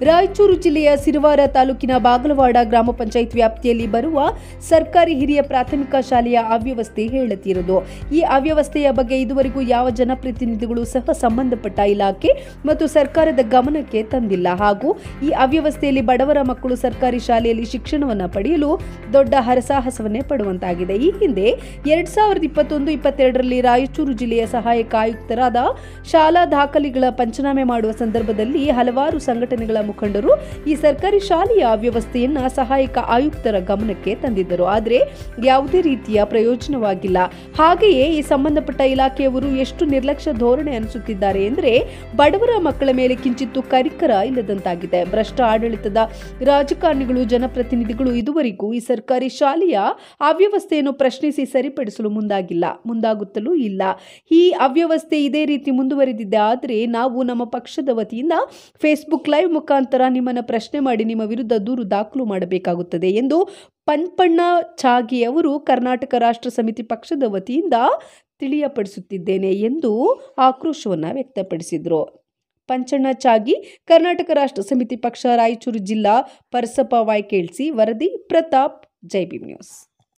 ರಾಯಚೂರು ಜಿಲ್ಲೆಯ ಸಿರವಾರ ತಾಲೂಕಿನ ಬಾಗಲವಾಡ ಗ್ರಾಮ ಪಂಚಾಯತ್ ವ್ಯಾಪ್ತಿಯಲ್ಲಿ ಬರುವ ಸರ್ಕಾರಿ ಹಿರಿಯ ಪ್ರಾಥಮಿಕ ಶಾಲೆಯ ಅವ್ಯವಸ್ಥೆ ಹೇಳುತ್ತಿರುವುದು ಈ ಅವ್ಯವಸ್ಥೆಯ ಬಗ್ಗೆ ಇದುವರೆಗೂ ಯಾವ ಜನಪ್ರತಿನಿಧಿಗಳು ಸಹ ಸಂಬಂಧಪಟ್ಟ ಇಲಾಖೆ ಮತ್ತು ಸರ್ಕಾರದ ಗಮನಕ್ಕೆ ತಂದಿಲ್ಲ ಹಾಗೂ ಈ ಅವ್ಯವಸ್ಥೆಯಲ್ಲಿ ಬಡವರ ಮಕ್ಕಳು ಸರ್ಕಾರಿ ಶಾಲೆಯಲ್ಲಿ ಶಿಕ್ಷಣವನ್ನು ಪಡೆಯಲು ದೊಡ್ಡ ಹರಸಾಹಸವನ್ನೇ ಪಡುವಂತಾಗಿದೆ ಈ ಹಿಂದೆ ಎರಡ್ ಸಾವಿರದ ಇಪ್ಪತ್ತೊಂದು ಇಪ್ಪತ್ತೆರಡರಲ್ಲಿ ರಾಯಚೂರು ಜಿಲ್ಲೆಯ ಸಹಾಯಕ ಆಯುಕ್ತರಾದ ಶಾಲಾ ದಾಖಲೆಗಳ ಪಂಚನಾಮೆ ಮಾಡುವ ಸಂದರ್ಭದಲ್ಲಿ ಹಲವಾರು ಸಂಘಟನೆಗಳ ಮುಖಂಡರು ಈ ಸರ್ಕಾರಿ ಶಾಲೆಯ ಅವ್ಯವಸ್ಥೆಯನ್ನ ಸಹಾಯಕ ಆಯುಕ್ತರ ಗಮನಕ್ಕೆ ತಂದಿದ್ದರು ಆದರೆ ಯಾವುದೇ ರೀತಿಯ ಪ್ರಯೋಜನವಾಗಿಲ್ಲ ಹಾಗೆಯೇ ಈ ಸಂಬಂಧಪಟ್ಟ ಇಲಾಖೆಯವರು ಎಷ್ಟು ನಿರ್ಲಕ್ಷ್ಯ ಧೋರಣೆ ಅನಿಸುತ್ತಿದ್ದಾರೆ ಎಂದರೆ ಬಡವರ ಮಕ್ಕಳ ಮೇಲೆ ಕಿಂಚಿತ್ತು ಕರಿಕರ ಇಲ್ಲದಂತಾಗಿದೆ ಭ್ರಷ್ಟ ಆಡಳಿತದ ರಾಜಕಾರಣಿಗಳು ಜನಪ್ರತಿನಿಧಿಗಳು ಇದುವರೆಗೂ ಈ ಸರ್ಕಾರಿ ಶಾಲೆಯ ಅವ್ಯವಸ್ಥೆಯನ್ನು ಪ್ರಶ್ನಿಸಿ ಸರಿಪಡಿಸಲು ಮುಂದಾಗಿಲ್ಲ ಮುಂದಾಗುತ್ತಲೂ ಇಲ್ಲ ಈ ಅವ್ಯವಸ್ಥೆ ಇದೇ ರೀತಿ ಮುಂದುವರೆದಿದೆ ಆದರೆ ನಾವು ನಮ್ಮ ಪಕ್ಷದ ವತಿಯಿಂದ ಫೇಸ್ಬುಕ್ ಲೈವ್ ಮುಖಾಂತರ ನಿಮ್ಮನ್ನು ಪ್ರಶ್ನೆ ಮಾಡಿ ನಿಮ್ಮ ವಿರುದ್ಧ ದೂರು ದಾಖಲು ಮಾಡಬೇಕಾಗುತ್ತದೆ ಎಂದು ಪನ್ಪಣ್ಣ ಚಾಗಿ ಅವರು ಕರ್ನಾಟಕ ರಾಷ್ಟ್ರ ಸಮಿತಿ ಪಕ್ಷದ ವತಿಯಿಂದ ತಿಳಿಯಪಡಿಸುತ್ತಿದ್ದೇನೆ ಎಂದು ಆಕ್ರೋಶವನ್ನು ವ್ಯಕ್ತಪಡಿಸಿದರು ಪಂಚಣ್ಣ ಚಾಗಿ ಕರ್ನಾಟಕ ರಾಷ್ಟ್ರ ಸಮಿತಿ ಪಕ್ಷ ರಾಯಚೂರು ಜಿಲ್ಲಾ ಪರಸಪ್ಪ ವಾಯ್ಕೇಳ್ಸಿ ವರದಿ ಪ್ರತಾಪ್ ಜೈ ಭೀಮ್ ನ್ಯೂಸ್